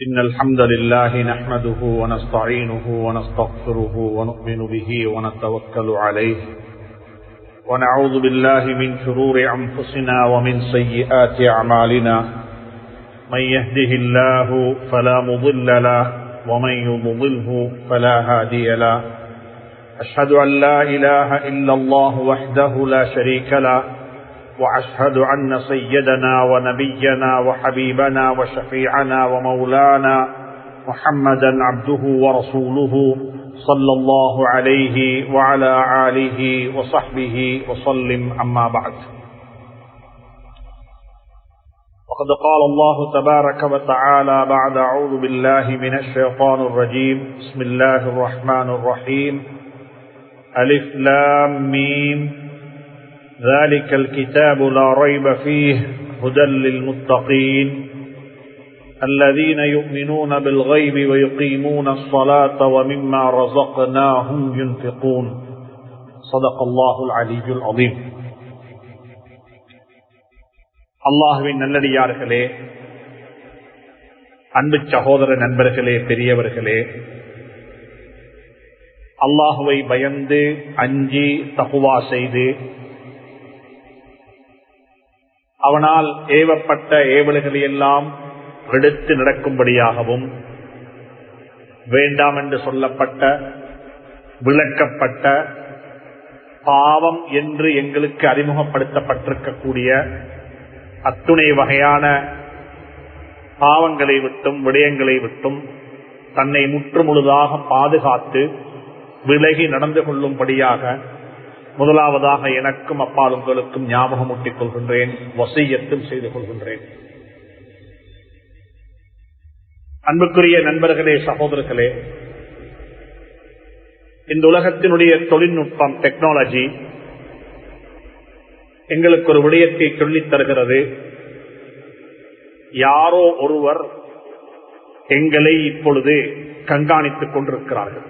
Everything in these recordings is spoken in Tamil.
إن الحمد لله نحمده ونستعينه ونستغفره ونؤمن به ونتوكل عليه ونعوذ بالله من شرور أنفسنا ومن سيئات أعمالنا من يهده الله فلا مضل له ومن يضلله فلا هادي له أشهد أن لا إله إلا الله وحده لا شريك له وأشهد أن سيدنا ونبينا وحبيبنا وشفيعنا ومولانا محمدا عبده ورسوله صلى الله عليه وعلى آله وصحبه وسلم أما بعد وقد قال الله تبارك وتعالى بعد أعوذ بالله من الشيطان الرجيم بسم الله الرحمن الرحيم ألف لام ميم ذلك الكتاب لا ريب فيه هدى للمتقين الذين يؤمنون بالغيب ويقيمون الصلاة ومما رزقناهم ينفقون صدق الله العلي العظيم அல்லாஹுவின் நல்லடியார்களே அன்பு சகோதர நண்பர்களே பெரியவர்களே அல்லாஹுவை பயந்து அஞ்சி தகுவா செய்து அவனால் ஏவப்பட்ட ஏவல்களை எல்லாம் எடுத்து நடக்கும்படியாகவும் வேண்டாம் என்று சொல்லப்பட்ட விளக்கப்பட்ட பாவம் என்று எங்களுக்கு அறிமுகப்படுத்தப்பட்டிருக்கக்கூடிய அத்துணை வகையான பாவங்களை விட்டும் விடயங்களை விட்டும் தன்னை முற்றுமுழுதாக பாதுகாத்து விலகி நடந்து கொள்ளும்படியாக முதலாவதாக எனக்கும் அப்பால் உங்களுக்கும் ஞாபகம் ஊட்டிக் கொள்கின்றேன் வசையத்தும் செய்து கொள்கின்றேன் அன்புக்குரிய நண்பர்களே சகோதரர்களே இந்த உலகத்தினுடைய தொழில்நுட்பம் டெக்னாலஜி எங்களுக்கு ஒரு விடயத்தை சொல்லித் தருகிறது யாரோ ஒருவர் எங்களை இப்பொழுது கண்காணித்துக் கொண்டிருக்கிறார்கள்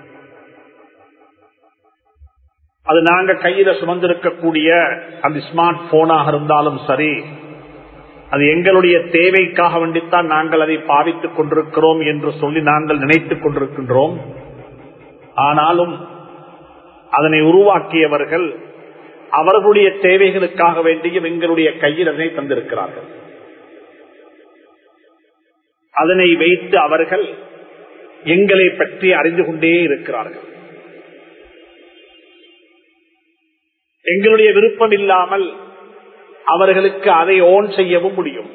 அது நாங்க கையில சுமந்திருக்கக்கூடிய அந்த ஸ்மார்ட் போனாக இருந்தாலும் சரி அது எங்களுடைய தேவைக்காக வேண்டித்தான் நாங்கள் அதை பாவித்துக் கொண்டிருக்கிறோம் என்று சொல்லி நாங்கள் நினைத்துக் கொண்டிருக்கின்றோம் ஆனாலும் அதனை உருவாக்கியவர்கள் அவர்களுடைய தேவைகளுக்காக வேண்டியும் எங்களுடைய கையில் அதனை தந்திருக்கிறார்கள் அதனை வைத்து அவர்கள் எங்களை பற்றி அறிந்து கொண்டே இருக்கிறார்கள் எங்களுடைய விருப்பம் இல்லாமல் அவர்களுக்கு அதை ஓன் செய்யவும் முடியும்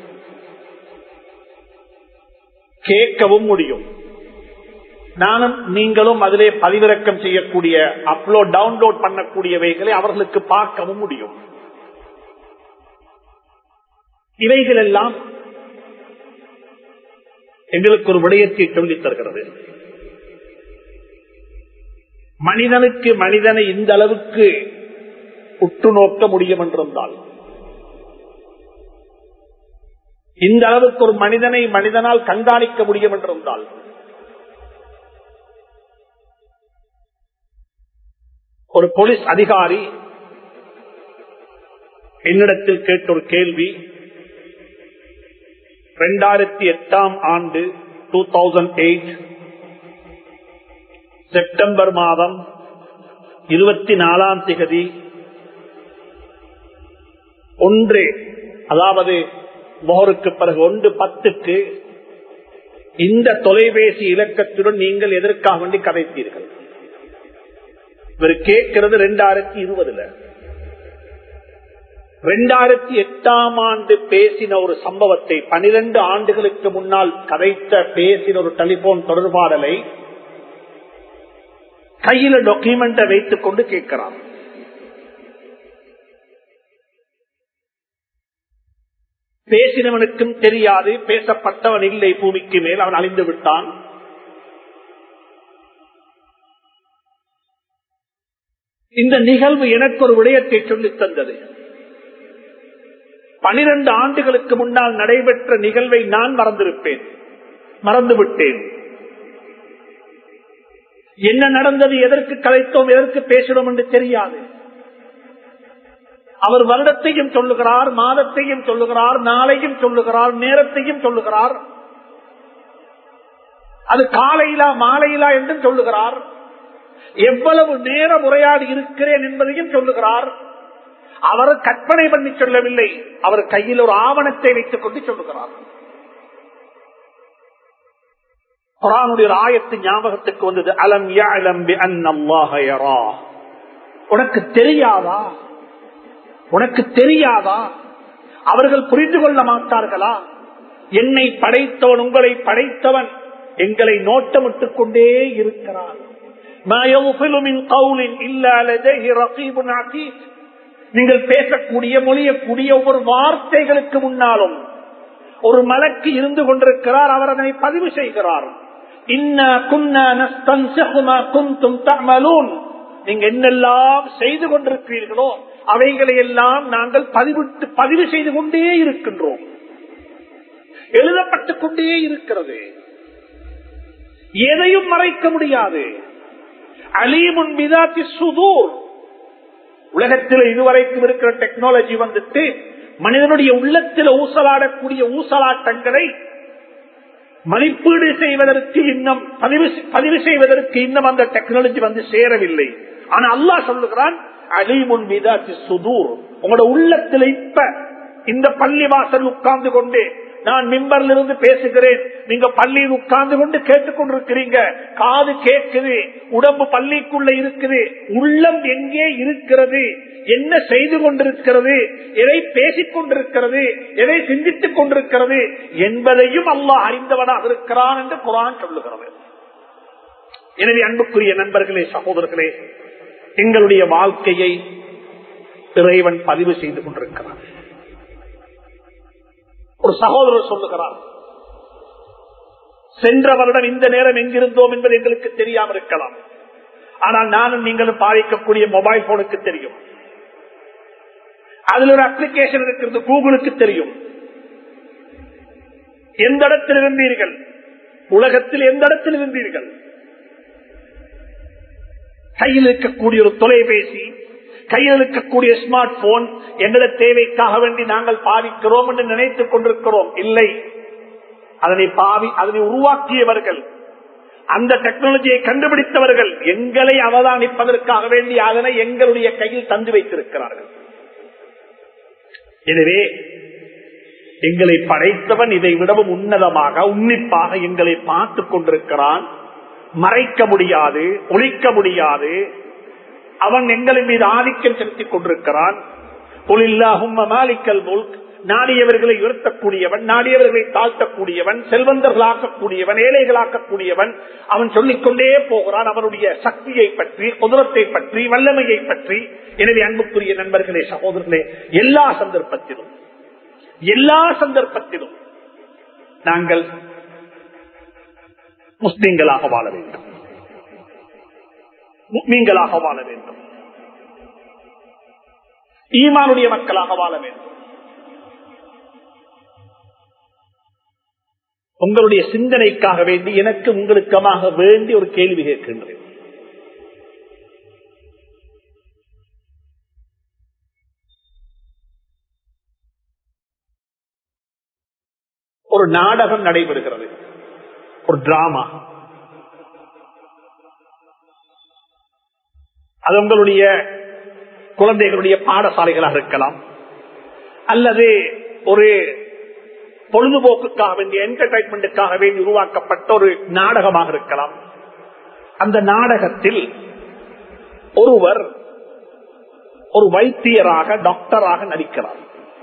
கேட்கவும் முடியும் நானும் நீங்களும் அதிலே பதிவிறக்கம் செய்யக்கூடிய அப்லோட் டவுன்லோட் பண்ணக்கூடியவைகளை அவர்களுக்கு பார்க்கவும் முடியும் இவைகள் எல்லாம் எங்களுக்கு ஒரு விடயத்தை சொல்லித் தருகிறது மனிதனுக்கு மனிதனை இந்த அளவுக்கு உற்று நோக்க முடியும் என்றிருந்தால் இந்த அளவுக்கு ஒரு மனிதனை மனிதனால் கண்காணிக்க முடியும் என்றிருந்தால் ஒரு போலீஸ் அதிகாரி என்னிடத்தில் கேட்ட ஒரு கேள்வி இரண்டாயிரத்தி எட்டாம் ஆண்டு டூ தௌசண்ட் எயிட் செப்டம்பர் மாதம் இருபத்தி நாலாம் திகதி ஒன்று அதாவது மோருக்கு பிறகு ஒன்று பத்துக்கு இந்த தொலைபேசி இலக்கத்துடன் நீங்கள் எதற்காக வேண்டி கதைத்தீர்கள் இவர் கேட்கிறது ரெண்டாயிரத்தி இருபதுல ரெண்டாயிரத்தி எட்டாம் ஆண்டு பேசின ஒரு சம்பவத்தை பனிரெண்டு ஆண்டுகளுக்கு முன்னால் கதைத்த பேசின ஒரு டெலிபோன் தொடர்பாடலை கையில டாக்குமெண்ட வைத்துக் கொண்டு கேட்கிறான் பேசினவனுக்கும் தெரியாது பேசப்பட்டவன் இல்லை பூமிக்கு மேல் அவன் அழிந்து விட்டான் இந்த நிகழ்வு எனக்கு ஒரு விடயத்தை சொல்லித் தந்தது பனிரெண்டு ஆண்டுகளுக்கு முன்னால் நடைபெற்ற நிகழ்வை நான் மறந்திருப்பேன் மறந்துவிட்டேன் என்ன நடந்தது எதற்கு கலைத்தோம் எதற்கு பேசினோம் என்று தெரியாது அவர் வருடத்தையும் சொல்லுகிறார் மாதத்தையும் சொல்லுகிறார் நாளையும் சொல்லுகிறார் நேரத்தையும் சொல்லுகிறார் அது காலையிலா மாலையிலா என்றும் சொல்லுகிறார் எவ்வளவு நேரம் உரையாடி இருக்கிறேன் என்பதையும் சொல்லுகிறார் அவர் கற்பனை பண்ணி சொல்லவில்லை அவர் கையில் ஒரு ஆவணத்தை வைத்துக் கொண்டு சொல்லுகிறார் குரானுடைய ஆயத்து ஞாபகத்துக்கு வந்தது அலம் யஅலம் பிஅன்னல்லாஹ யரா உனக்கு தெரியாதா உனக்கு தெரியாதா அவர்கள் புரிந்து கொள்ள மாட்டார்களா என்னை படைத்தவன் உங்களை படைத்தவன் எங்களை நோட்டமிட்டுக் கொண்டே இருக்கிறான் நீங்கள் பேசக்கூடிய மொழியக்கூடிய ஒவ்வொரு வார்த்தைகளுக்கு முன்னாலும் ஒரு மலக்கு இருந்து கொண்டிருக்கிறார் அவர் அதனை பதிவு செய்கிறார் நீங்க என்னெல்லாம் செய்து கொண்டிருக்கிறீர்களோ அவைகளை எல்லாம் நாங்கள் பதிவிட்டு பதிவு செய்து கொண்டே இருக்கின்றோம் எழுதப்பட்டுக் கொண்டே இருக்கிறது எதையும் மறைக்க முடியாது அலீமுன் மிதாத்தி சுதூர் உலகத்தில் இதுவரைக்கும் இருக்கிற டெக்னாலஜி வந்துட்டு மனிதனுடைய உள்ளத்தில் ஊசலாடக்கூடிய ஊசலாட்டங்களை மதிப்பீடு செய்வதற்கு இன்னும் பதிவு பதிவு செய்வதற்கு இன்னும் அந்த டெக்னாலஜி வந்து சேரவில்லை ஆனா அல்லாஹ் சொல்லுகிறான் அலிமுன் மீதாச்சு சுதூர் உங்களோட உள்ளத்துல இப்ப இந்த பள்ளி வாசல் உட்கார்ந்து கொண்டு நான் மிம்பர்ல இருந்து பேசுகிறேன் நீங்க பள்ளியில் உட்கார்ந்து கொண்டு கேட்டுக்கொண்டிருக்கிறீங்க காது கேட்குது உடம்பு பள்ளிக்குள்ள இருக்குது உள்ளம் எங்கே இருக்கிறது என்ன செய்து கொண்டிருக்கிறது எதை பேசிக் கொண்டிருக்கிறது எதை சிந்தித்துக் கொண்டிருக்கிறது என்பதையும் அல்லாஹ் அறிந்தவனாக இருக்கிறான் என்று குரான் சொல்லுகிறது எனவே அன்புக்குரிய நண்பர்களே சகோதரர்களே எங்களுடைய வாழ்க்கையை இறைவன் பதிவு செய்து கொண்டிருக்கிறான் ஒரு சகோதரர் சொல்லுகிறார் சென்ற வருடம் இந்த நேரம் எங்கிருந்தோம் என்பது எங்களுக்கு தெரியாமல் இருக்கலாம் ஆனால் நானும் நீங்களும் பாதிக்கக்கூடிய மொபைல் போனுக்கு தெரியும் அதுல ஒரு அப்ளிகேஷன் இருக்கிறது கூகுளுக்கு தெரியும் எந்த இடத்தில் இருந்தீர்கள் உலகத்தில் எந்த இடத்தில் இருந்தீர்கள் கையில் இருக்கக்கூடிய ஒரு தொலைபேசி கையில் இருக்கக்கூடிய ஸ்மார்ட் போன் எங்கள தேவைக்காக வேண்டி நாங்கள் பாதிக்கிறோம் என்று நினைத்துக் கொண்டிருக்கிறோம் இல்லை அதனை பாவி அதனை உருவாக்கியவர்கள் அந்த டெக்னாலஜியை கண்டுபிடித்தவர்கள் எங்களை அவதானிப்பதற்காக வேண்டி அதனை எங்களுடைய கையில் தந்து வைத்திருக்கிறார்கள் எனவே எங்களை படைத்தவன் இதை விடவும் உன்னதமாக உன்னிப்பாக எங்களை பார்த்துக் கொண்டிருக்கிறான் மறைக்க முடியாது ஒழிக்க முடியாது அவன் எங்களின் மீது ஆதிக்கம் செலுத்திக் கொண்டிருக்கிறான் மாலிக்கல் முல்க் நாடியவர்களை உயர்த்தக்கூடியவன் நாடியவர்களை தாழ்த்தக்கூடியவன் செல்வந்தர்களாக்கக்கூடியவன் ஏழைகளாக்கக்கூடியவன் அவன் சொல்லிக்கொண்டே போகிறான் அவனுடைய சக்தியை பற்றி குதிரத்தை பற்றி வல்லமையை பற்றி எனவே அன்புக்குரிய நண்பர்களே சகோதரர்களே எல்லா சந்தர்ப்பத்திலும் எல்லா சந்தர்ப்பத்திலும் நாங்கள் முஸ்லிம்களாக வாழ வேண்டும் முக்மீன்களாக வாழ வேண்டும் ஈமானுடைய மக்களாக வாழ வேண்டும் உங்களுடைய சிந்தனைக்காக வேண்டி எனக்கு உங்களுக்கமாக வேண்டி ஒரு கேள்வி கேட்கின்றேன் ஒரு நாடகம் நடைபெறுகிறது ஒரு டிராமா அது உங்களுடைய குழந்தைகளுடைய பாடசாலைகளாக இருக்கலாம் அல்லது ஒரு பொழுதுபோக்குக்காக வேண்டிய என்டர்டைன்மெண்ட்டுக்காக வேண்டி உருவாக்கப்பட்ட ஒரு நாடகமாக இருக்கலாம் அந்த நாடகத்தில் ஒருவர் ஒரு வைத்தியராக டாக்டராக நடிக்கிறார்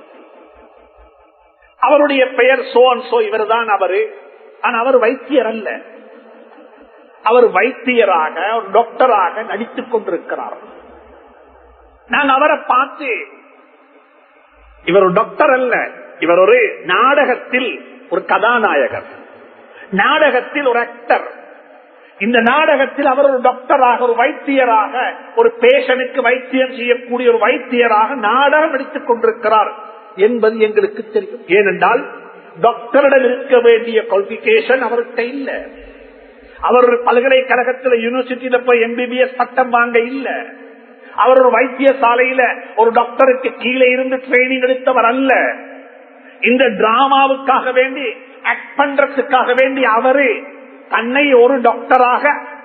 அவருடைய பெயர் சோன் சோ இவர் தான் அவரு ஆனா அவர் வைத்தியர் அல்ல அவர் வைத்தியராக ஒரு டாக்டராக நடித்துக் கொண்டிருக்கிறார் நான் அவரை பார்த்து இவர் ஒரு டாக்டர் அல்ல இவர் ஒரு நாடகத்தில் ஒரு கதாநாயகர் நாடகத்தில் ஒரு ஆக்டர் இந்த நாடகத்தில் அவர் ஒரு டாக்டராக ஒரு வைத்தியராக ஒரு பேஷனுக்கு வைத்தியம் செய்யக்கூடிய ஒரு வைத்தியராக நாடகம் நடித்துக் கொண்டிருக்கிறார் என்பது எங்களுக்கு தெரியும் ஏனென்றால் டாக்டரிடம் இருக்க வேண்டிய குவாலிபிகேஷன் அவர்கிட்ட இல்ல அவர் ஒரு பல்கலைக்கழகத்தில் யூனிவர்சிட்டியில போய் எம்பிபிஎஸ் பட்டம் வாங்க இல்ல அவர் ஒரு வைத்தியசாலையில ஒரு டாக்டருக்கு கீழே இருந்து ட்ரைனிங் எடுத்தவர் அல்ல இந்த டிராமாவுக்காக வேண்டி ஆக்ட் பண்றதுக்காக வேண்டி அவரு தன்னை ஒரு டாக்டராக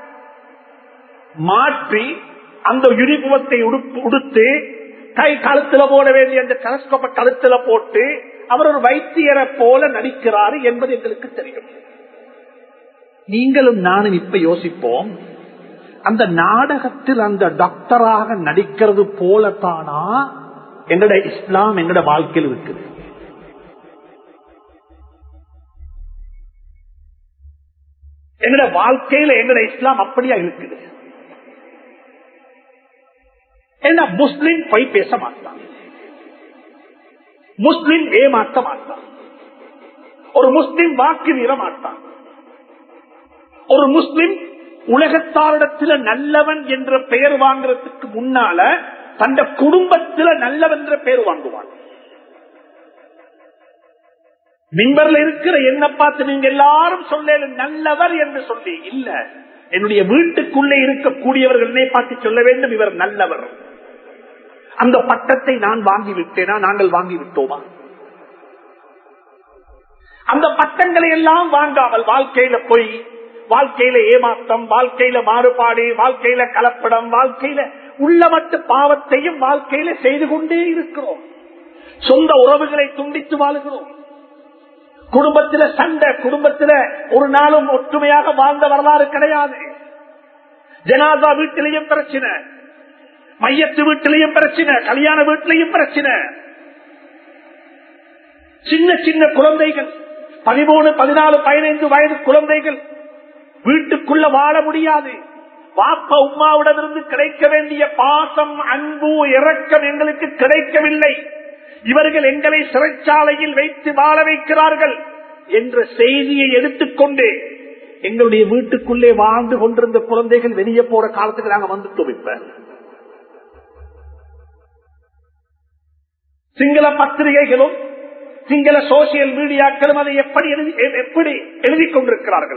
மாற்றி அந்த யூனிபுவத்தை உடுத்து கை கழுத்துல போட வேண்டிய அந்த டெலஸ்கோப்ப கழுத்துல போட்டு அவர் ஒரு வைத்தியரை போல நடிக்கிறாரு என்பது எங்களுக்கு தெரியும் நீங்களும் நானும் இப்ப யோசிப்போம் அந்த நாடகத்தில் அந்த டாக்டராக நடிக்கிறது போலத்தானா எங்கட இஸ்லாம் எங்கட வாழ்க்கையில் இருக்குது எங்கட வாழ்க்கையில எங்கட இஸ்லாம் அப்படியா இருக்குது என்ன முஸ்லிம் போய் பேச மாட்டான் முஸ்லிம் ஏமாற்ற மாட்டான் ஒரு முஸ்லிம் வாக்கு மீற மாட்டான் ஒரு முஸ்லிம் உலகத்தாரிடத்தில் நல்லவன் என்ற பெயர் வாங்குறதுக்கு முன்னால தந்த குடும்பத்தில் நல்லவன் என்ற பெயர் வாங்குவான் மின்பர்ல இருக்கிற என்ன பார்த்து நீங்க எல்லாரும் சொல்ல நல்லவர் என்று சொல்லி இல்ல என்னுடைய வீட்டுக்குள்ளே இருக்கக்கூடியவர்கள் என்னை பார்த்து சொல்ல வேண்டும் இவர் நல்லவர் அந்த பட்டத்தை நான் வாங்கி விட்டேனா நாங்கள் வாங்கி விட்டோமா அந்த பட்டங்களை எல்லாம் வாங்காமல் வாழ்க்கையில போய் வாழ்க்கையில ஏமாற்றம் வாழ்க்கையில மாறுபாடு வாழ்க்கையில கலப்படம் வாழ்க்கையில உள்ளமட்டு பாவத்தையும் வாழ்க்கையில செய்து கொண்டே இருக்கிறோம் சொந்த உறவுகளை துண்டித்து வாழுகிறோம் குடும்பத்தில சண்டை குடும்பத்தில ஒரு நாளும் ஒற்றுமையாக வாழ்ந்த வரலாறு கிடையாது ஜனாதா வீட்டிலையும் பிரச்சனை மையத்து வீட்டிலையும் பிரச்சனை கல்யாண வீட்டிலையும் பிரச்சனை சின்ன சின்ன குழந்தைகள் பதிமூணு பதினாலு பதினைந்து வயது குழந்தைகள் வீட்டுக்குள்ள வாழ முடியாது பாப்பா உமாவிடமிருந்து கிடைக்க வேண்டிய பாசம் அன்பு இறக்கம் எங்களுக்கு கிடைக்கவில்லை இவர்கள் எங்களை சிறைச்சாலையில் வைத்து வாழ வைக்கிறார்கள் என்ற செய்தியை எடுத்துக்கொண்டு எங்களுடைய வீட்டுக்குள்ளே வாழ்ந்து கொண்டிருந்த குழந்தைகள் வெளியே போற காலத்துக்கு நாங்க வந்துட்டோம் இப்ப சிங்கள பத்திரிகைகளும் சிங்கள சோசியல் மீடியாக்களும் அதை எப்படி எழுதி எப்படி எழுதி கொண்டிருக்கிறார்கள்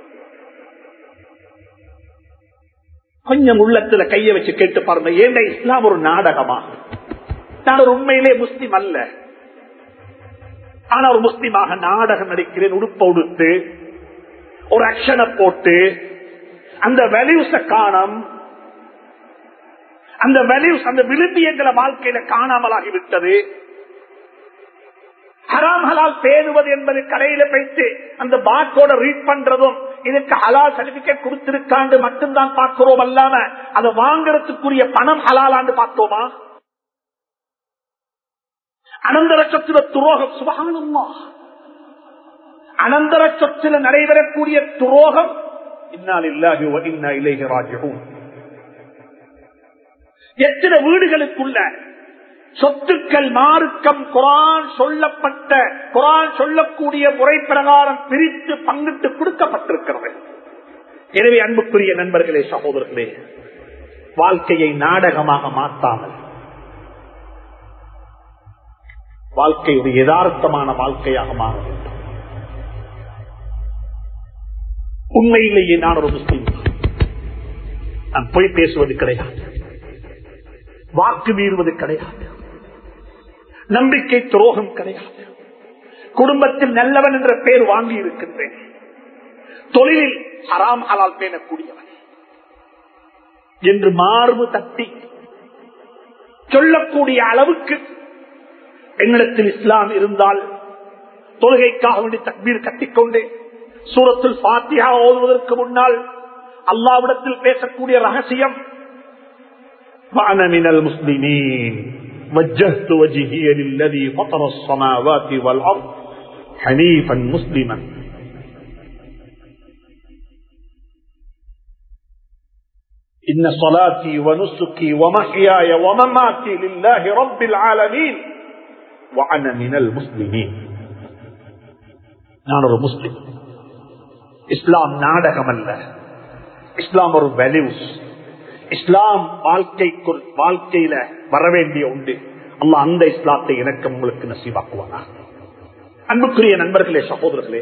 கொஞ்சம் உள்ளத்துல கைய வச்சு கேட்டு பாருங்க ஏண்ட இஸ்லாம் ஒரு நாடகமா நான் ஒரு உண்மையிலே முஸ்லிம் அல்ல ஆனா ஒரு முஸ்லிமாக நாடகம் நடிக்கிறேன் உடுப்ப உடுத்து ஒரு அக்ஷனை போட்டு அந்த வேல்யூஸ காணம் அந்த வேல்யூஸ் அந்த விரும்பியங்களை வாழ்க்கையில காணாமலாகி விட்டது ஹராம் ஹலால் பேணுவது என்பது கடையில வைத்து அந்த பாக்கோட ரீட் பண்றதும் இதுக்கு ஹலால் சர்டிபிகேட் கொடுத்திருக்காண்டு மட்டும்தான் பார்க்கிறோம் அல்லாம அதை வாங்கறதுக்குரிய பணம் ஹலாலாண்டு பார்த்தோமா அனந்தர சொத்துல துரோகம் சுபகானம்மா அனந்தர சொத்துல நடைபெறக்கூடிய துரோகம் இன்னால் இல்லாஹி இன்னா இலேஹி ராஜிஹூன் எத்தனை வீடுகளுக்குள்ள சொத்துக்கள் மார்க்கம் குரான் சொல்லப்பட்ட குரான் சொல்லக்கூடிய முறை பிரகாரம் பிரித்து பங்கிட்டு கொடுக்கப்பட்டிருக்கிறது எனவே அன்புக்குரிய நண்பர்களே சகோதரர்களே வாழ்க்கையை நாடகமாக மாற்றாமல் வாழ்க்கை ஒரு யதார்த்தமான வாழ்க்கையாக மாற வேண்டும் உண்மையிலேயே நான் ஒரு முஸ்லீம் நான் பொய் பேசுவது கிடையாது வாக்கு மீறுவது கிடையாது நம்பிக்கை துரோகம் கிடையாது குடும்பத்தில் நல்லவன் என்ற பெயர் வாங்கி இருக்கின்றேன் தொழிலில் ஹராம் ஹலால் பேணக்கூடியவன் என்று மார்பு தட்டி சொல்லக்கூடிய அளவுக்கு என்னிடத்தில் இஸ்லாம் இருந்தால் தொழுகைக்காக வேண்டி தக்பீர் கட்டிக்கொண்டு சூரத்தில் பாத்தியா ஓதுவதற்கு முன்னால் அல்லாவிடத்தில் பேசக்கூடிய ரகசியம் وأنا من المسلمين وجهت وجهي للذي فطر السماوات والأرض حنيفا مسلما إن صلاتي ونسكي ومحياي ومماتي لله رب العالمين وأنا من المسلمين நான் ஒரு முஸ்லிம் இஸ்லாம் நாடகம் அல்ல இஸ்லாம் ஒரு வேல்யூஸ் இஸ்லாம் வாழ்க்கைக்குள் வாழ்க்கையில வரவேண்டிய உண்டு அல்ல அந்த இஸ்லாத்தை எனக்கு உங்களுக்கு நசீவாக்குவானா அன்புக்குரிய நண்பர்களே சகோதரர்களே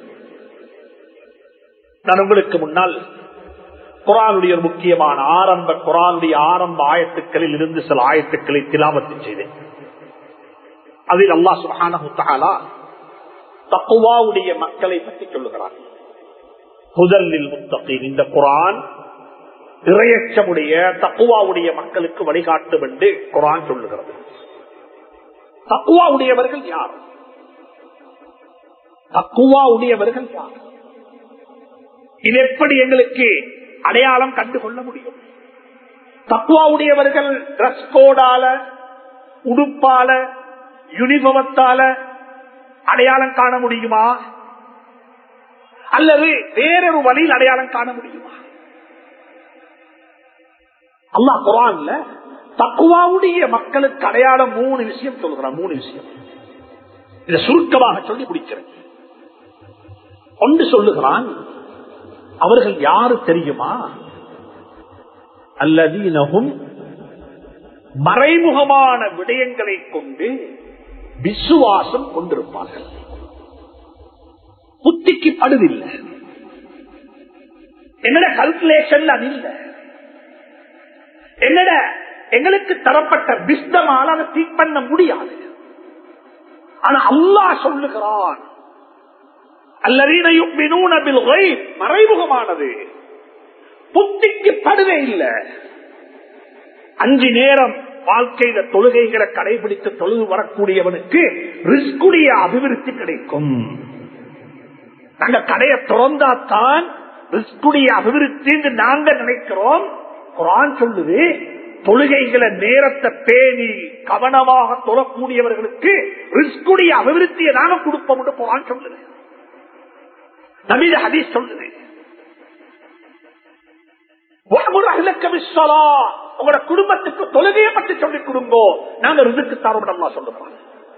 நான் உங்களுக்கு முன்னால் குரானுடைய ஒரு முக்கியமான ஆரம்ப குரானுடைய ஆரம்ப ஆயத்துக்களில் இருந்து சில ஆயத்துக்களை திலாவத்து செய்தேன் அதில் அல்லா சுஹானு தகுவாவுடைய மக்களை பற்றி சொல்லுகிறார் முதலில் முத்தகீன் இந்த குரான் இறையச்சமுடைய தக்குவாவுடைய மக்களுக்கு வழிகாட்டும் என்று குரான் சொல்லுகிறது தக்குவா உடையவர்கள் யார் தக்குவா உடையவர்கள் யார் இது எப்படி எங்களுக்கு அடையாளம் கண்டு கொள்ள முடியும் தக்குவா உடையவர்கள் டிரஸ் கோடால உடுப்பால யூனிபவத்தால அடையாளம் காண முடியுமா அல்லது வேறொரு வழியில் அடையாளம் காண முடியுமா அல்லாஹ் குரான்ல தக்குவாவுடைய மக்களுக்கு அடையாளம் மூணு விஷயம் சொல்கிறான் மூணு விஷயம் இதை சுருக்கமாக சொல்லி முடிக்கிறேன் ஒன்று சொல்லுகிறான் அவர்கள் யாரு தெரியுமா அல்லதீனகும் மறைமுகமான விடயங்களை கொண்டு விசுவாசம் கொண்டிருப்பார்கள் புத்திக்கு படுதில்லை என்னோட கல்குலேஷன் அது இல்லை என்னோட எங்களுக்கு தரப்பட்ட பிஸ்தமால் அதை தீக் பண்ண முடியாது ஆனா அல்லாஹ் சொல்லுகிறான் அல்லதீனையும் மறைமுகமானது புத்திக்கு படுவே இல்லை அஞ்சு நேரம் வாழ்க்கையில தொழுகைகளை கடைபிடித்து தொழுது வரக்கூடியவனுக்கு ரிஸ்குடைய அபிவிருத்தி கிடைக்கும் நாங்க கடையை திறந்தாத்தான் ரிஸ்குடைய அபிவிருத்தி என்று நாங்க நினைக்கிறோம் குரான் சொல்லுது தொழுகைகளை நேரத்தை பேணி கவனமாக தொழக்கூடியவர்களுக்கு ரிஸ்குடைய அபிவிருத்தியை நாங்க கொடுப்போம் என்று குரான் சொல்லுது நபீத ஹதீஸ் சொல்லுது உங்களோட குடும்பத்துக்கு தொழுகையை பற்றி சொல்லிக் கொடுங்கோ நாங்க ரிசுக்கு தரோம் சொல்லுறோம்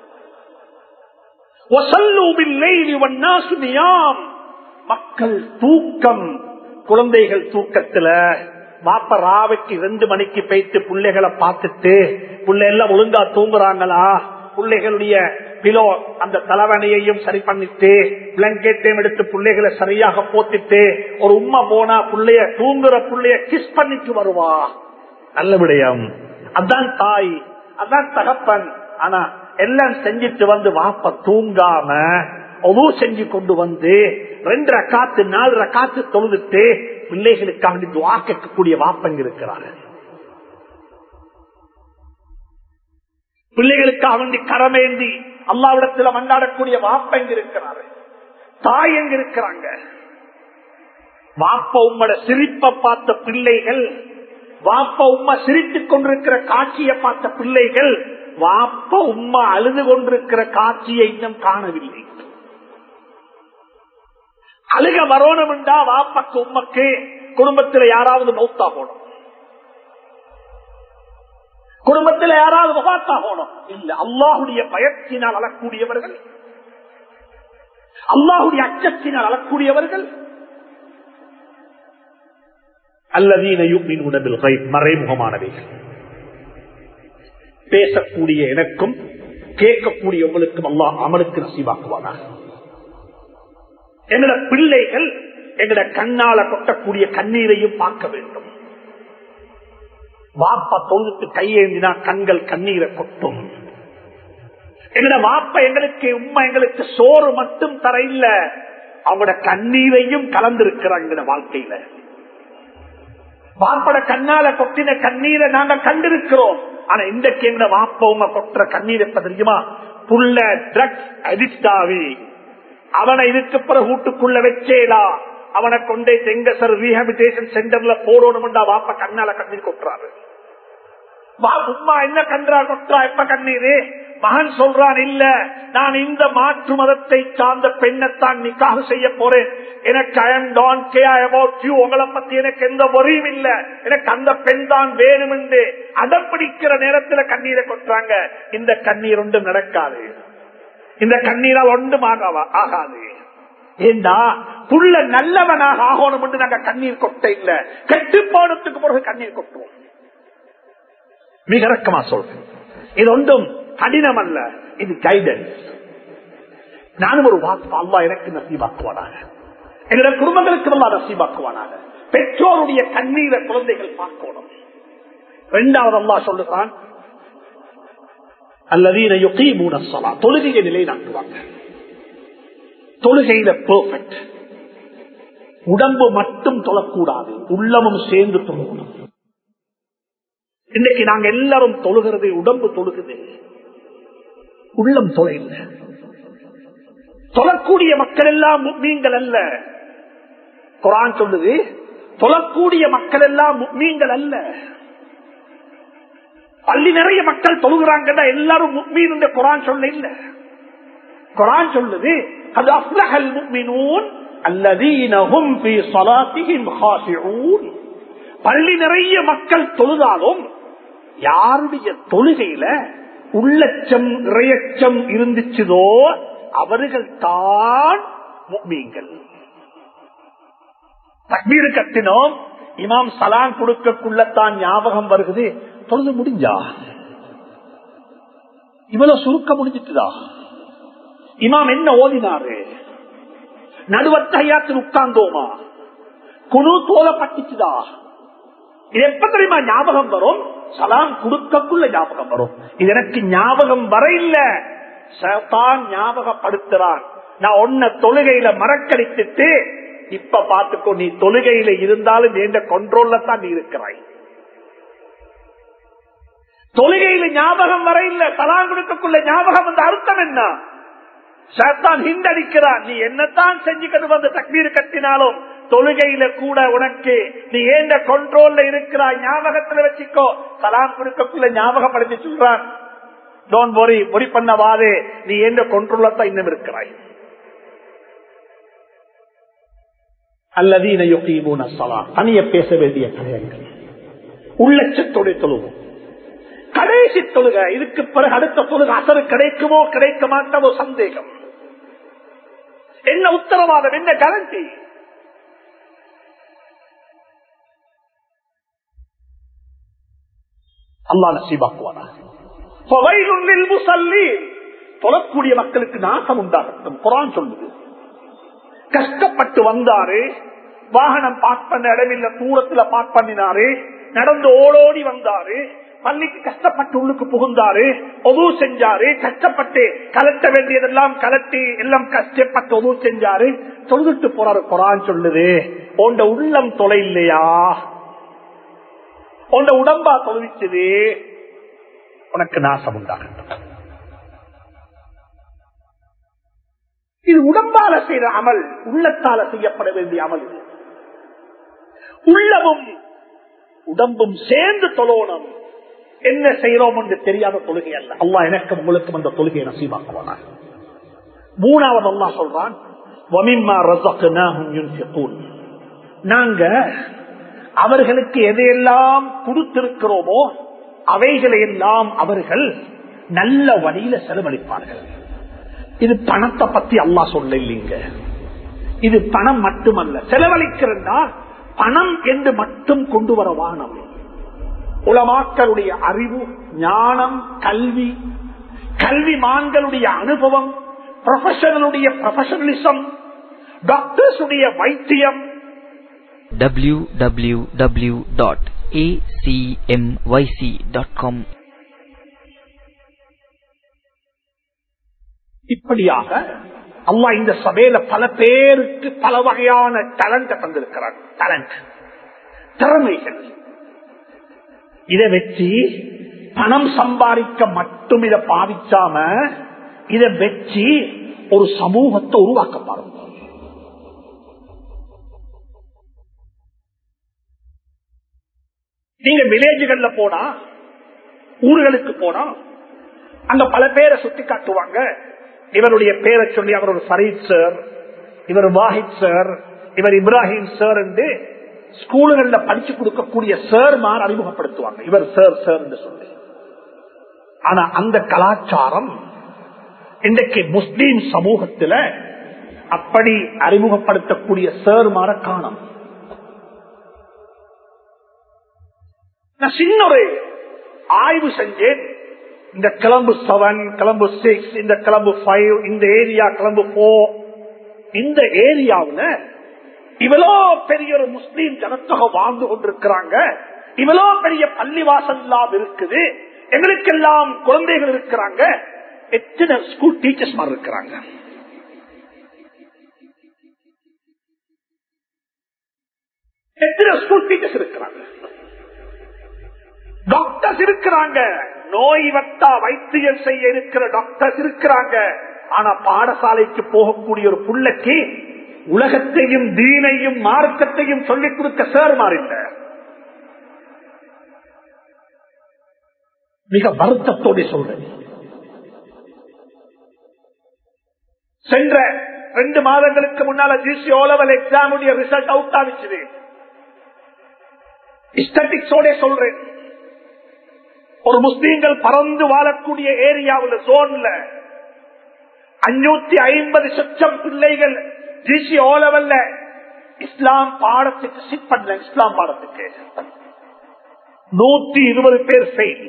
மக்கள் தூக்கம் குழந்தைகள் தூக்கத்துல மாப்ப ராவைக்கு ரெண்டு மணிக்கு போயிட்டு பிள்ளைகளை பார்த்துட்டு பிள்ளை எல்லாம் ஒழுங்கா தூங்குறாங்களா பிள்ளைகளுடைய பிலோ அந்த தலைவணையையும் சரி பண்ணிட்டு பிளங்கெட்டையும் எடுத்து பிள்ளைகளை சரியாக போத்திட்டு ஒரு உண்மை போனா பிள்ளைய தூங்குற பிள்ளைய கிஸ் பண்ணிட்டு வருவா நல்ல விடயம் அதான் தாய் அதான் தகப்பன் ஆனா எல்லாம் செஞ்சிட்டு வந்து வாப்ப தூங்காம ஒவ்வொரு செஞ்சு கொண்டு வந்து ரெண்டு ரக்காத்து நாலு ரக்காத்து தொழுதுட்டு பிள்ளைகளுக்காக துவா கேட்கக்கூடிய வாப்பங்க இருக்கிறார்கள் பிள்ளைகளுக்காக வேண்டி கரமேந்தி அல்லாவிடத்துல மண்டாடக்கூடிய வாப்ப எங்க இருக்கிறாரு தாய் எங்க இருக்கிறாங்க வாப்ப உம்மட சிரிப்ப பார்த்த பிள்ளைகள் வாப்ப உம்மா சிரித்துக் கொண்டிருக்கிற காட்சியை பார்த்த பிள்ளைகள் வாப்ப உம்மா அழுது கொண்டிருக்கிற காட்சியை இன்னும் காணவில்லை அழுக வரணும்டா வாப்பக்கு உம்மக்கு குடும்பத்தில் யாராவது மௌத்தா போடும் குடும்பத்தில் யாராவது முகாத்தா போனோம் இல்ல அல்லாஹுடைய பயத்தினால் அழக்கூடியவர்கள் அல்லாஹுடைய அச்சத்தினால் அழக்கூடியவர்கள் அல்லதீனையும் உடம்பில் மறைமுகமானவைகள் பேசக்கூடிய எனக்கும் கேட்கக்கூடிய உங்களுக்கும் அல்லாஹ் அமலுக்கு நசீவாக்குவானா எங்கட பிள்ளைகள் எங்கட கண்ணால கொட்டக்கூடிய கண்ணீரையும் பார்க்க வேண்டும் வாப்பா தொழுதுக்கு கையேந்தினா கண்கள் கண்ணீரை கொட்டும் எங்கட வாப்பா எங்களுக்கு உண்மை எங்களுக்கு சோறு மட்டும் தர இல்ல அவங்களோட கண்ணீரையும் கலந்திருக்கிறாங்க வாழ்க்கையில வாப்பட கண்ணால கொட்டின கண்ணீரை நாங்க கண்டிருக்கிறோம் ஆனா இன்றைக்கு எங்க வாப்பவங்க கொட்டுற கண்ணீர் எப்ப தெரியுமா புள்ள ட்ரக்ஸ் அடிக்ட் ஆகி அவனை இதுக்கு பிறகு வீட்டுக்குள்ள வச்சேலா அவனை கொண்டே செங்கசர் ரீஹபிலிட்டேஷன் சென்டர்ல போடணும்டா வாப்ப கண்ணால கண்ணீர் கொட்டுறாரு உமா என்ன கன்றா கொற்றா எப்ப கண்ணீரு மகன் சொல்றான் இல்ல நான் இந்த மாற்று மதத்தை சார்ந்த பெண்ணைத்தான் நிக்காக செய்ய போறேன் எனக்கு I am don't care about you உங்களை பத்தி எனக்கு எந்த வரியும் இல்ல எனக்கு அந்த பெண் தான் வேணும் என்று அடப்பிடிக்கிற நேரத்துல கண்ணீரை கொட்டுறாங்க இந்த கண்ணீர் ஒன்றும் நடக்காது இந்த கண்ணீரால் ஒன்றும் ஆகாது ஏண்டா புள்ள நல்லவனாக ஆகணும் என்று நாங்க கண்ணீர் கொட்ட இல்ல கெட்டு போனதுக்கு பிறகு கண்ணீர் கொட்டுவோம் மிக இறக்கமா சொல்றேன் இது ஒன்றும் கடினம் அல்ல இது கைடன்ஸ் நானும் ஒரு வாக்கு அல்லா எனக்கு நசீவாக்குவானாக எங்களுடைய குடும்பங்களுக்கு நல்லா நசீவாக்குவானாக பெற்றோருடைய கண்ணீரை குழந்தைகள் பார்க்கணும் இரண்டாவது அல்லா சொல்லுகிறான் அல்லதீன யுகீமூன ஸலா தொழுகையை நிலைநாட்டுவாங்க தொழுகையில பெர்ஃபெக்ட் உடம்பு மட்டும் தொழக்கூடாது உள்ளமும் சேர்ந்து தொழுகணும் இன்னைக்கு நாங்க எல்லாரும் தொழுகிறது உடம்பு தொழுகுது உள்ளம் தொலைல தொழக்கூடிய மக்கள் எல்லாம் மீன்கள் அல்ல குரான் சொல்லுது தொழக்கூடிய மக்கள் எல்லாம் மீன்கள் அல்ல பள்ளி நிறைய மக்கள் தொழுகிறாங்கன்னா எல்லாரும் முக்மீன் என்று குரான் சொல்ல இல்ல குரான் சொல்லுது அது அப்லஹல் முக்மினூன் அல்லதீனஹும் ஃபீ ஸலாத்திஹிம் ஹாஷிஊன் பள்ளி நிறைய மக்கள் தொழுதாலும் யாருடைய தொழுகையில உள்ளச்சம் இறையச்சம் இருந்துச்சுதோ அவர்கள் தான் முக்மீன்கள் தக்பீர் கட்டினோம் இமாம் சலான் கொடுக்கக்குள்ளத்தான் ஞாபகம் வருகிறது தொழுது முடிஞ்சா இவ்வளவு சுருக்க முடிஞ்சிட்டுதா இமாம் என்ன ஓதினாரு நடுவத்தையாத்தில் உட்கார்ந்தோமா குழு தோலப்பட்டுச்சுதா இது எப்ப தெரியுமா ஞாபகம் வரும் சலாம் கொடுக்கக்குள்ள ஞாபகம் வரும் இது எனக்கு ஞாபகம் வர இல்ல சதான் ஞாபகப்படுத்துறான் நான் ஒன்ன தொழுகையில மறக்கடித்துட்டு இப்ப பாத்துக்கோ நீ தொழுகையில இருந்தாலும் எந்த கொண்ட்ரோல்ல தான் நீ இருக்கிறாய் தொழுகையில ஞாபகம் வர இல்ல சலாம் கொடுக்கக்குள்ள ஞாபகம் வந்த அர்த்தம் என்ன சத்தான் ஹிண்டடிக்கிறான் நீ என்னத்தான் செஞ்சுக்கிட்டு வந்து தக்பீர் கட்டினாலும் தொழுகையில கூட உனக்கு நீ ஏந்த கொண்ட்ரோல்ல இருக்கிறாய் ஞாபகத்துல வச்சுக்கோ சலாம் கொடுக்கக்குள்ள ஞாபகப்படுத்தி சொல்றான் டோன்ட் ஒரி ஒரி பண்ணவாதே நீ ஏந்த கொண்ட்ரோல்ல தான் இன்னும் இருக்கிறாய் அல்லதீன யுகீமூன சலாம் தனிய பேச வேண்டிய கதையங்கள் உள்ளச்சத்தோட தொழுவோம் கடைசி தொழுக இதுக்கு பிறகு அடுத்த தொழுக அசரு கிடைக்குமோ கிடைக்க மாட்டவோ சந்தேகம் என்ன உத்தரவாதம் என்ன கேரண்டி அல்லா நசீபாக்குவாரா தொழக்கூடிய மக்களுக்கு நாசம் உண்டாகட்டும் குரான் சொல்லுது கஷ்டப்பட்டு வந்தாரு வாகனம் பார்க் பண்ண இடமில்ல தூரத்துல பார்க் பண்ணினாரு நடந்து ஓடோடி வந்தாரு பள்ளிக்கு கஷ்டப்பட்டு உள்ளுக்கு புகுந்தாரு ஒது செஞ்சாரு கஷ்டப்பட்டு கலட்ட வேண்டியதெல்லாம் கலட்டி எல்லாம் கஷ்டப்பட்டு ஒது செஞ்சாரு தொழுதுட்டு போறாரு குரான் சொல்லுது உண்ட உள்ளம் தொலை இல்லையா உண்ட உடம்பா தொழுவிச்சது உனக்கு நாசம் உண்டாகட்டும் இது உடம்பால செய்யற அமல் உள்ளத்தால செய்யப்பட வேண்டிய அமல் இது உள்ளமும் உடம்பும் சேர்ந்து தொழணும் என்ன செய்யறோம் என்று தெரியாத தொழுகை அல்ல அல்லா எனக்கும் உங்களுக்கும் அந்த தொழுகையை நசீபாக்குவானா மூணாவது அல்லா சொல்றான் நாங்க அவர்களுக்கு எதையெல்லாம் கொடுத்திருக்கிறோமோ அவைகளை எல்லாம் அவர்கள் நல்ல வழியில செலவழிப்பார்கள் இது பணத்தை பத்தி அல்லா சொல்ல இல்லைங்க இது பணம் மட்டுமல்ல செலவழிக்கிறதா பணம் என்று மட்டும் கொண்டு வர வானம் உலமாக்களுடைய அறிவு ஞானம் கல்வி கல்விமான்களுடைய அனுபவம் ப்ரொஃபஷனலுடைய ப்ரொஃபஷனலிசம் டாக்டர்ஸ் உடைய வைத்தியம் www.acmyc.com இப்படியாக அல்லா இந்த சபையில பல பேருக்கு பல வகையான டேலண்ட் தந்திருக்கிறார் டேலண்ட் திறமைகள் இதை வச்சு பணம் சம்பாதிக்க மட்டும் இதை பாவிச்சாம இதை வச்சு ஒரு சமூகத்தை உருவாக்க பாருங்க நீங்க வில்லேஜுகள்ல போனா ஊர்களுக்கு போனா அங்க பல பேரை சுட்டி காட்டுவாங்க இவருடைய பேரை சொல்லி அவர் ஒரு ஃபரீத் சார் இவர் வாஹித் சார் இவர் இப்ராஹிம் சார் என்று ஸ்கூலுகள்ல படிச்சு கொடுக்கக்கூடிய சார்மார் அறிமுகப்படுத்துவாங்க இவர் சார் சார் என்று சொல்லி ஆனா அந்த கலாச்சாரம் இன்றைக்கு முஸ்லீம் சமூகத்துல அப்படி அறிமுகப்படுத்தக்கூடிய சார்மார காணும் நான் சின்ன ஒரு ஆய்வு செஞ்சேன் இந்த கிளம்பு செவன் கிளம்பு சிக்ஸ் இந்த கிளம்பு ஃபைவ் இந்த ஏரியா கிளம்பு போர் இந்த ஏரியாவுல இவ்வளோ பெரிய ஒரு முஸ்லீம் ஜனத்தொகை வாழ்ந்து கொண்டிருக்கிறாங்க இவ்வளோ பெரிய பள்ளிவாசல் எல்லாம் இருக்குது எங்களுக்கெல்லாம் குழந்தைகள் இருக்கிறாங்க எத்தனை ஸ்கூல் டீச்சர்ஸ் மாதிரி இருக்கிறாங்க எத்தனை ஸ்கூல் டீச்சர்ஸ் இருக்கிறாங்க டாக்டர்ஸ் இருக்கிறாங்க நோய் வட்டா வைத்தியம் செய்ய இருக்கிற டாக்டர்ஸ் இருக்கிறாங்க ஆனா பாடசாலைக்கு போகக்கூடிய ஒரு புள்ளைக்கு உலகத்தையும் தீனையும் மார்க்கத்தையும் சொல்லிக் கொடுக்க சேர்மார் இல்ல மிக வருத்தத்தோடு சொல்றேன் சென்ற ரெண்டு மாதங்களுக்கு முன்னால ஜிசி ஓலவல் எக்ஸாமுடைய ரிசல்ட் அவுட் ஆகிச்சுது ஸ்டட்டிக்ஸோட சொல்றேன் ஒரு முஸ்லீம்கள் பறந்து வாழக்கூடிய ஏரியாவில் ஜோன்ல அஞ்சூத்தி ஐம்பது லட்சம் பிள்ளைகள் ஜிசி ஓலவல்ல இஸ்லாம் பாடத்துக்கு சிட் பண்ணல இஸ்லாம் பாடத்துக்கு நூத்தி இருபது பேர் ஃபெயில்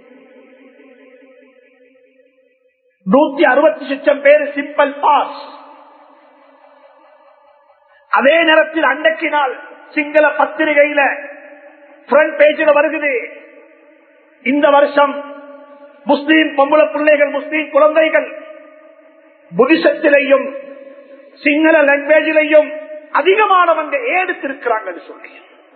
நூத்தி அறுபத்தி லட்சம் பேர் சிம்பிள் பாஸ் அதே நேரத்தில் அன்றைக்கு நாள் சிங்கள பத்திரிகையில ஃப்ரண்ட் பேஜில் வருகிறது இந்த வருஷம் முஸ்லீம் பொம்பளை பிள்ளைகள் முஸ்லீம் குழந்தைகள் புதிசத்திலையும் சிங்கள லாங்குவேஜிலையும் அதிகமானவங்க ஏடுத்திருக்கிறாங்கன்னு சொல்லி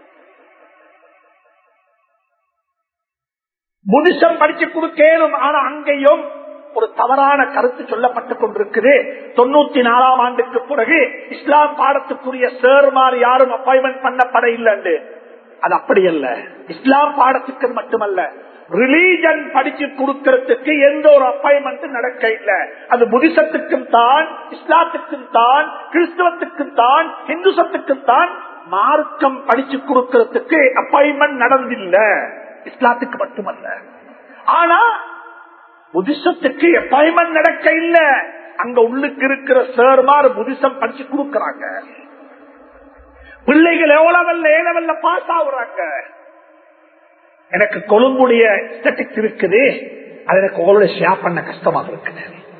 புதிசம் படிச்சு கொடுக்கணும் ஆனா அங்கேயும் ஒரு தவறான கருத்து சொல்லப்பட்டுக் கொண்டிருக்குது தொண்ணூத்தி நாலாம் ஆண்டுக்கு பிறகு இஸ்லாம் பாடத்துக்குரிய சேர்மார் யாரும் அப்பாயின்மெண்ட் பண்ணப்பட இல்லை அது அப்படி அல்ல இஸ்லாம் பாடத்துக்கு மட்டுமல்ல ரிலீஜன் படிச்சு கொடுக்கறதுக்கு எந்த ஒரு அப்பாயின்மெண்ட் நடக்க இல்லை அது புதிசத்துக்கும் தான் இஸ்லாத்துக்கும் தான் கிறிஸ்தவத்துக்கும் தான் இந்துசத்துக்கும் தான் மார்க்கம் படிச்சு கொடுக்கறதுக்கு அப்பாயின்மெண்ட் நடந்தில்ல இஸ்லாத்துக்கு மட்டுமல்ல ஆனா புதிசத்துக்கு அப்பாயின்மெண்ட் நடக்க இல்ல அங்க உள்ளுக்கு இருக்கிற சேர்மார் புதிசம் படிச்சு கொடுக்கறாங்க பிள்ளைகள் எவ்வளவு ஏழவல்ல பாஸ் ஆகுறாங்க எனக்கு கொழும்புடைய ஸ்டட்டிக்ஸ் இருக்குது அது எனக்கு உங்களோட ஷேர் பண்ண கஷ்டமாக இருக்குது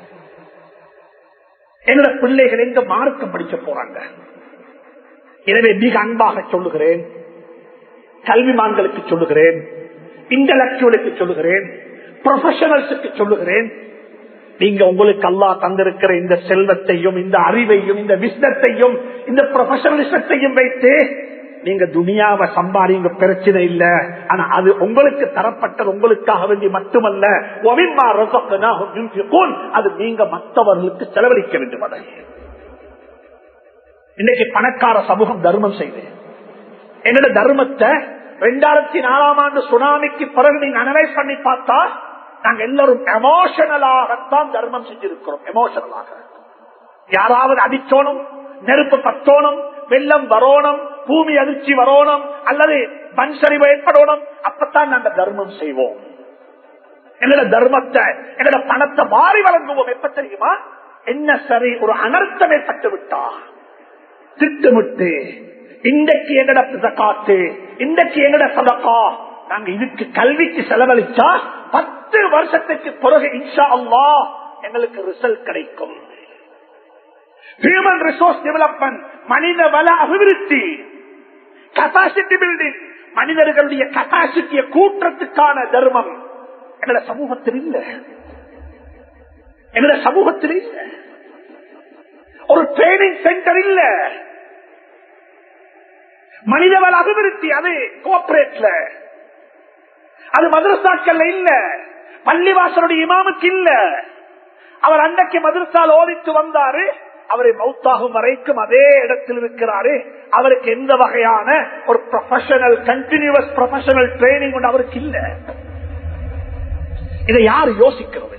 என்னோட பிள்ளைகள் எங்க மார்க்கம் படிக்க போறாங்க எனவே மிக அன்பாக சொல்லுகிறேன் கல்விமான்களுக்கு சொல்லுகிறேன் இன்டலக்சுவலுக்கு சொல்லுகிறேன் ப்ரொஃபஷனல்ஸுக்கு சொல்லுகிறேன் நீங்க உங்களுக்கு அல்லா தந்திருக்கிற இந்த செல்வத்தையும் இந்த அறிவையும் இந்த விஸ்தத்தையும் இந்த ப்ரொஃபஷனலிசத்தையும் வைத்து நீங்க துனியாவை சம்பாதிங்க பிரச்சனை இல்ல ஆனா அது உங்களுக்கு தரப்பட்டது உங்களுக்காக வேண்டி மட்டுமல்ல அது நீங்க மற்றவர்களுக்கு செலவழிக்க வேண்டும் அதை இன்னைக்கு பணக்கார சமூகம் தர்மம் செய்து என்னோட தர்மத்தை ரெண்டாயிரத்தி நாலாம் ஆண்டு சுனாமிக்கு பிறகு நீங்க அனலைஸ் பண்ணி பார்த்தா நாங்க எல்லாரும் எமோஷனலாகத்தான் தர்மம் செஞ்சிருக்கிறோம் எமோஷனலாக யாராவது அடிச்சோணும் நெருப்பு பத்தோணும் வெள்ளம் வரோணும் பூமி அதிர்ச்சி வரோணும் அல்லது மண் சரிவு ஏற்படணும் அப்பத்தான் நாங்க தர்மம் செய்வோம் என்னோட தர்மத்தை என்னோட பணத்தை மாறி வழங்குவோம் எப்ப தெரியுமா என்ன சரி ஒரு அனர்த்தம் ஏற்பட்டு விட்டா திட்டமிட்டு இன்றைக்கு எங்கட காத்து இன்றைக்கு எங்கட சதக்கா நாங்க இதுக்கு கல்விக்கு செலவழிச்சா பத்து வருஷத்துக்கு பிறகு இன்ஷா அல்லா எங்களுக்கு ரிசல்ட் கிடைக்கும் ஹியூமன் ரிசோர்ஸ் டெவலப்மெண்ட் மனித வள அபிவிருத்தி கெப்பாசிட்டி பில்டிங் மனிதர்களுடைய கெப்பாசிட்டியை கூற்றத்துக்கான தர்மம் எங்களோட சமூகத்தில் இல்ல எங்களோட சமூகத்தில் இல்ல ஒரு ட்ரைனிங் சென்டர் இல்ல மனிதவள அபிவிருத்தி அது கோஆபரேட்ல அது மதரசாக்கள்ல இல்ல பள்ளிவாசலுடைய இமாமுக்கு இல்ல அவர் அன்றைக்கு மதரசால் ஓதித்து வந்தாரு அவரை மௌத்தாகும் வரைக்கும் அதே இடத்தில் இருக்கிறாரு அவருக்கு எந்த வகையான ஒரு ப்ரொஃபஷனல் கண்டினியூஸ் ப்ரொஃபஷனல் ட்ரைனிங் அவருக்கு இல்ல இதை யாரு யோசிக்கிறது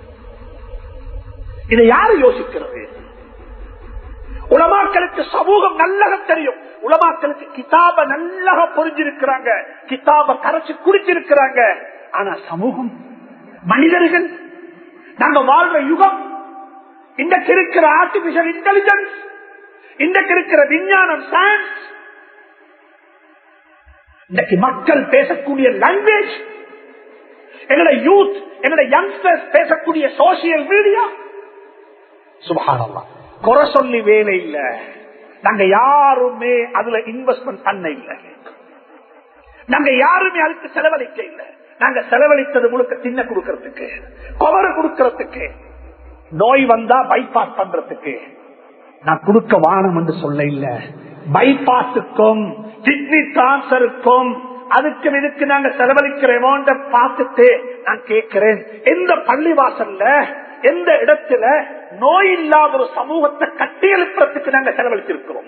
இதை யாரு யோசிக்கிறது உலமாக்களுக்கு சமூகம் நல்லக தெரியும் உலமாக்களுக்கு கிதாப நல்லக புரிஞ்சிருக்கிறாங்க கிதாப கரைச்சு குடிச்சிருக்கிறாங்க ஆனா சமூகம் மனிதர்கள் நாங்க வாழ்ற யுகம் இன்றைக்கு இருக்கிற ஆர்டிபிஷியல் இன்டெலிஜென்ஸ் இன்றைக்கு இருக்கிற விஞ்ஞானம் சயின்ஸ் இன்றைக்கு மக்கள் பேசக்கூடிய லாங்குவேஜ் எங்களோட யூத் எங்களோட யங்ஸ்டர்ஸ் பேசக்கூடிய சோசியல் மீடியா சுபகாரம்லாம் குறை சொல்லி வேலை இல்ல நாங்க யாருமே அதுல இன்வெஸ்ட்மெண்ட் பண்ண இல்லை நாங்க யாருமே அதுக்கு செலவழிக்க இல்லை நாங்க செலவழித்தது முழுக்க தின்ன கொடுக்கறதுக்கு குமர கொடுக்கறதுக்கு நோய் வந்தா பைபாஸ் பண்றதுக்கு நான் கொடுக்க வானம் என்று சொல்ல இல்ல பைபாஸுக்கும் கிட்னி டிரான்ஸ்பருக்கும் அதுக்கு இதுக்கு நாங்க செலவழிக்கிறோமோன்ற பார்த்துட்டு நான் கேட்கிறேன் எந்த பள்ளிவாசல்ல எந்த இடத்துல நோய் இல்லாத ஒரு சமூகத்தை கட்டியெழுப்புறதுக்கு நாங்க செலவழிச்சிருக்கிறோம்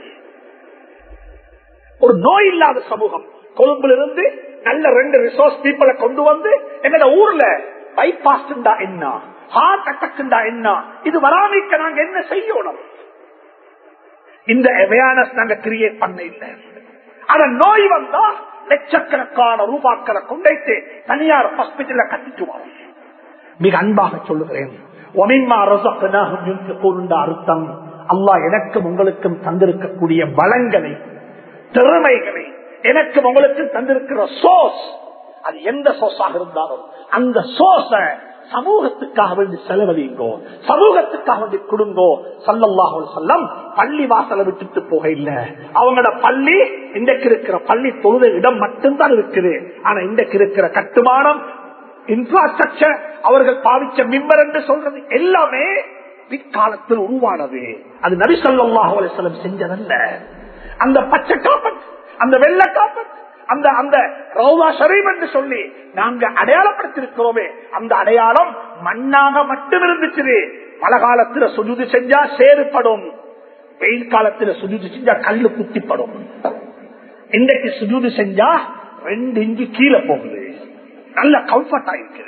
ஒரு நோய் இல்லாத சமூகம் கொழும்புல இருந்து நல்ல ரெண்டு ரிசோர்ஸ் பீப்புளை கொண்டு வந்து எங்கட ஊர்ல பைபாஸ் என்ன ஹார்ட் அட்டாக் என்ன இது வராமிக்க நாங்க என்ன செய்யணும் இந்த அவேர்னஸ் நாங்க கிரியேட் பண்ண இல்லை ஆனா நோய் வந்தா லட்சக்கணக்கான ரூபாக்களை கொண்டைத்து தனியார் ஹாஸ்பிட்டல கட்டிட்டு வரும் மிக அன்பாக சொல்லுகிறேன் ஒமின்மா ரசக்கனாகும் என்று கூர்ந்த அர்த்தம் அல்லாஹ் எனக்கும் உங்களுக்கும் தந்திருக்கக்கூடிய வளங்களை திறமைகளை எனக்கும் உங்களுக்கும் தந்திருக்கிற சோர்ஸ் அது எந்த சோர்ஸாக இருந்தாலும் அந்த சோர்ஸ சமூகத்துக்காக வேண்டி செலவழிங்கோ சமூகத்துக்காக வேண்டி கொடுங்கோ சல்லல்லாஹு சொல்லம் பள்ளி வாசலை விட்டுட்டு போக இல்ல அவங்களோட பள்ளி இன்றைக்கு இருக்கிற பள்ளி தொழுத இடம் மட்டும்தான் இருக்குது ஆனா இன்றைக்கு இருக்கிற கட்டுமானம் இன்ஃபிராஸ்ட்ரக்சர் அவர்கள் பாவிச்ச மிம்பர் என்று சொல்றது எல்லாமே பிற்காலத்தில் உருவானது அது நபி சொல்லாஹு அலிஸ்லம் செஞ்சதல்ல அந்த பச்சை காப்பட் அந்த வெள்ள காப்பட் அந்த அந்த ரவுதா ஷரீப் என்று சொல்லி நாங்க அடையாளப்படுத்திருக்கிறோமே அந்த அடையாளம் மண்ணாக மட்டும் இருந்துச்சு மழை காலத்துல சுஜுதி செஞ்சா சேறுபடும் வெயில் காலத்துல சுஜுதி செஞ்சா கல்லு குத்திப்படும் இன்றைக்கு சுஜூதி செஞ்சா ரெண்டு இஞ்சி கீழே போகுது நல்ல கம்ஃபர்ட் ஆயிருக்குது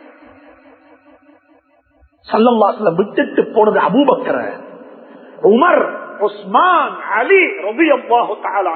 சல்லல்லாஸ்ல விட்டுட்டு போனது அபூபக்கர உமர் உஸ்மான் அலி ரபி அல்லாஹு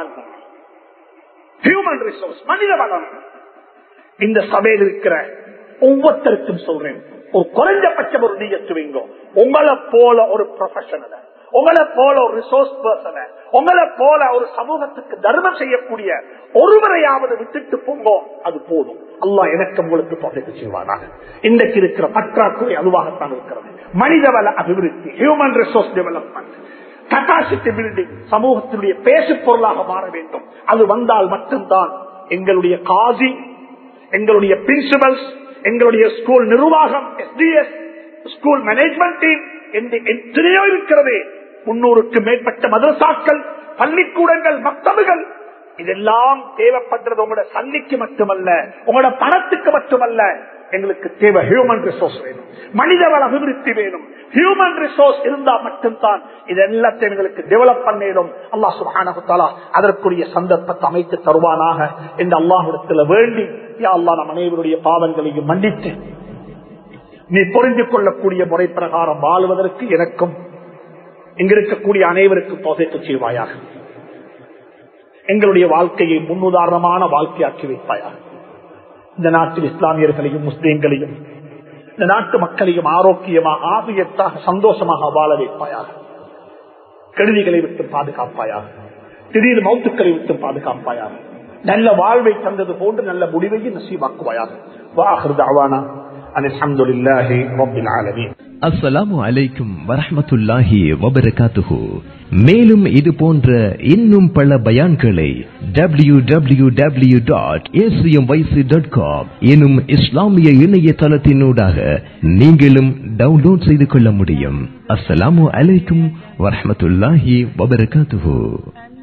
ஹியூமன் ரிசோர்ஸ் மனித வளம் இந்த சபையில் இருக்கிற ஒவ்வொருத்தருக்கும் சொல்றேன் ஒரு குறைஞ்சபட்சம் ஒரு நீயத்து வைங்க உங்களை போல ஒரு ப்ரொஃபஷனல உங்களை போல ஒரு ரிசோர்ஸ் பர்சன உங்களை போல ஒரு சமூகத்துக்கு தர்மம் செய்யக்கூடிய ஒருவரையாவது விட்டுட்டு போங்கோ அது போதும் அல்லாஹ் எனக்கு உங்களுக்கு தொகைக்கு செய்வானாக இன்றைக்கு இருக்கிற பற்றாக்குறை அதுவாகத்தான் இருக்கிறது மனிதவள அபிவிருத்தி human resource development capacity building சமூகத்தினுடைய பேசு பொருளாக மாற வேண்டும் அது வந்தால் மட்டும்தான் எங்களுடைய காசி எங்களுடைய பிரின்சிபல்ஸ் எங்களுடைய ஸ்கூல் நிர்வாகம் எஸ்டிஎஸ் ஸ்கூல் மேனேஜ்மெண்ட் டீம் என்று எத்தனையோ இருக்கிறது முன்னூறுக்கு மேற்பட்ட மதரசாக்கள் பள்ளிக்கூடங்கள் மக்தபுகள் இதெல்லாம் தேவைப்படுறது உங்களோட சல்லிக்கு மட்டுமல்ல உங்களோட பணத்துக்கு மட்டுமல்ல எங்களுக்கு தேவை ஹியூமன் ரிசோர்ஸ் வேணும் மனிதவள அபிவிருத்தி வேணும் ஹியூமன் ரிசோர்ஸ் இருந்தா மட்டும்தான் இது எல்லாத்தையும் எங்களுக்கு டெவலப் பண்ணிடும் அல்லா சுபானா அதற்குரிய சந்தர்ப்பத்தை அமைத்து தருவானாக இந்த அல்லாஹிடத்துல வேண்டி யா அல்லா நம் அனைவருடைய பாவங்களையும் மன்னித்து நீ புரிந்து கொள்ளக்கூடிய முறை பிரகாரம் வாழ்வதற்கு எனக்கும் இங்கிருக்கக்கூடிய அனைவருக்கும் தொகைக்கு செய்வாயாக எங்களுடைய வாழ்க்கையை முன்னுதாரணமான வாழ்க்கையாக்கி வைப்பாயாக இந்த நாட்டில் இஸ்லாமியர்களையும் முஸ்லீம்களையும் இந்த நாட்டு மக்களையும் ஆரோக்கியமாக ஆபியத்தாக சந்தோஷமாக வாழ வைப்பாயாக கெடுதிகளை விட்டு பாதுகாப்பாயாக திடீர் மௌத்துக்களை விட்டு பாதுகாப்பாயாக நல்ல வாழ்வை தந்தது போன்று நல்ல முடிவையும் நசீவாக்குவாயாக வாஹர் அவானா அலமதுல்லாஹி ரபில் ஆலமீன் அஸ்ஸலாமு அலைக்கும் வரஹமத்துல்லாஹி வபரகாத்துஹு மேலும் இது போன்ற இன்னும் பல பயான்களை W W W dot ACM YC dot com எனும் இஸ்லாமிய இணையதளத்தினூடாக நீங்களும் டவுன்லோட் செய்து கொள்ள முடியும் அஸ்ஸலாமு அலைக்கும் வரஹமத்துல்லாஹி வபரகாத்துஹு